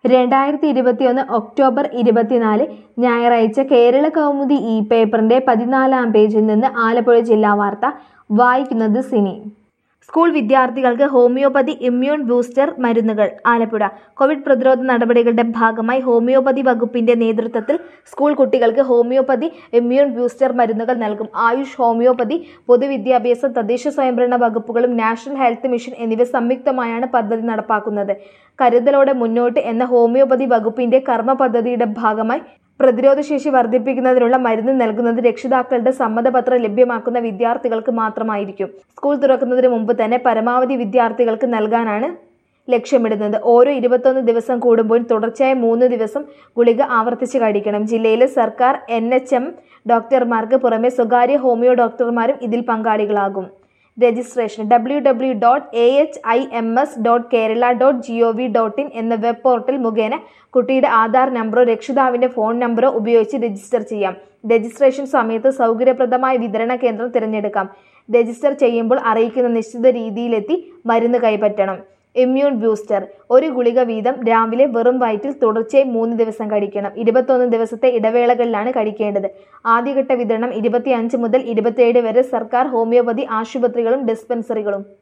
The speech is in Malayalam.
രണ്ടായിരത്തി ഇരുപത്തിയൊന്ന് ഒക്ടോബർ ഇരുപത്തിനാല് ഞായറാഴ്ച കേരള കൗമുദി ഇ പേപ്പറിന്റെ പതിനാലാം പേജിൽ നിന്ന് ആലപ്പുഴ ജില്ലാ വാർത്ത വായിക്കുന്നത് സിനി സ്കൂൾ വിദ്യാർത്ഥികൾക്ക് ഹോമിയോപ്പതി ഇമ്മ്യൂൺ ബൂസ്റ്റർ മരുന്നുകൾ ആലപ്പുഴ കോവിഡ് പ്രതിരോധ നടപടികളുടെ ഭാഗമായി ഹോമിയോപ്പതി വകുപ്പിന്റെ നേതൃത്വത്തിൽ സ്കൂൾ കുട്ടികൾക്ക് ഹോമിയോപ്പതി ഇമ്മ്യൂൺ ബൂസ്റ്റർ മരുന്നുകൾ നൽകും ആയുഷ് ഹോമിയോപ്പതി പൊതുവിദ്യാഭ്യാസ തദ്ദേശ സ്വയംഭരണ വകുപ്പുകളും നാഷണൽ ഹെൽത്ത് മിഷൻ എന്നിവ സംയുക്തമായാണ് പദ്ധതി നടപ്പാക്കുന്നത് കരുതലോടെ മുന്നോട്ട് എന്ന ഹോമിയോപ്പതി വകുപ്പിന്റെ കർമ്മ പദ്ധതിയുടെ ഭാഗമായി പ്രതിരോധശേഷി വർദ്ധിപ്പിക്കുന്നതിനുള്ള മരുന്ന് നൽകുന്നത് രക്ഷിതാക്കളുടെ സമ്മതപത്രം ലഭ്യമാക്കുന്ന വിദ്യാർത്ഥികൾക്ക് മാത്രമായിരിക്കും സ്കൂൾ തുറക്കുന്നതിന് മുമ്പ് തന്നെ പരമാവധി വിദ്യാർത്ഥികൾക്ക് നൽകാനാണ് ലക്ഷ്യമിടുന്നത് ഓരോ ഇരുപത്തൊന്ന് ദിവസം കൂടുമ്പോഴും തുടർച്ചയായി മൂന്ന് ദിവസം ഗുളിക ആവർത്തിച്ച് കഴിക്കണം ജില്ലയിലെ സർക്കാർ എൻ എച്ച് എം ഡോക്ടർമാർക്ക് പുറമെ സ്വകാര്യ ഹോമിയോ ഡോക്ടർമാരും ഇതിൽ പങ്കാളികളാകും registration W W dot A H I M S dot Kerala dot G O V dot in എന്ന വെബ് പോർട്ടൽ മുഖേന കുട്ടിയുടെ ആധാർ നമ്പറോ രക്ഷിതാവിന്റെ ഫോൺ നമ്പറോ ഉപയോഗിച്ച് രജിസ്റ്റർ ചെയ്യാം രജിസ്ട്രേഷൻ സമയത്ത് സൗകര്യപ്രദമായ വിതരണ കേന്ദ്രം തിരഞ്ഞെടുക്കാം രജിസ്റ്റർ ചെയ്യുമ്പോൾ അറിയിക്കുന്ന നിശ്ചിത രീതിയിലെത്തി മരുന്ന് കൈപ്പറ്റണം ഇമ്മ്യൂൺ ബൂസ്റ്റർ ഒരു ഗുളിക വീതം രാവിലെ വെറും വയറ്റിൽ തുടർച്ചയായി മൂന്ന് ദിവസം കഴിക്കണം ഇരുപത്തൊന്ന് ദിവസത്തെ ഇടവേളകളിലാണ് കഴിക്കേണ്ടത് ആദ്യഘട്ട വിതരണം ഇരുപത്തിയഞ്ച് മുതൽ ഇരുപത്തിയേഴ് വരെ സർക്കാർ ഹോമിയോപ്പതി ആശുപത്രികളും ഡിസ്പെൻസറികളും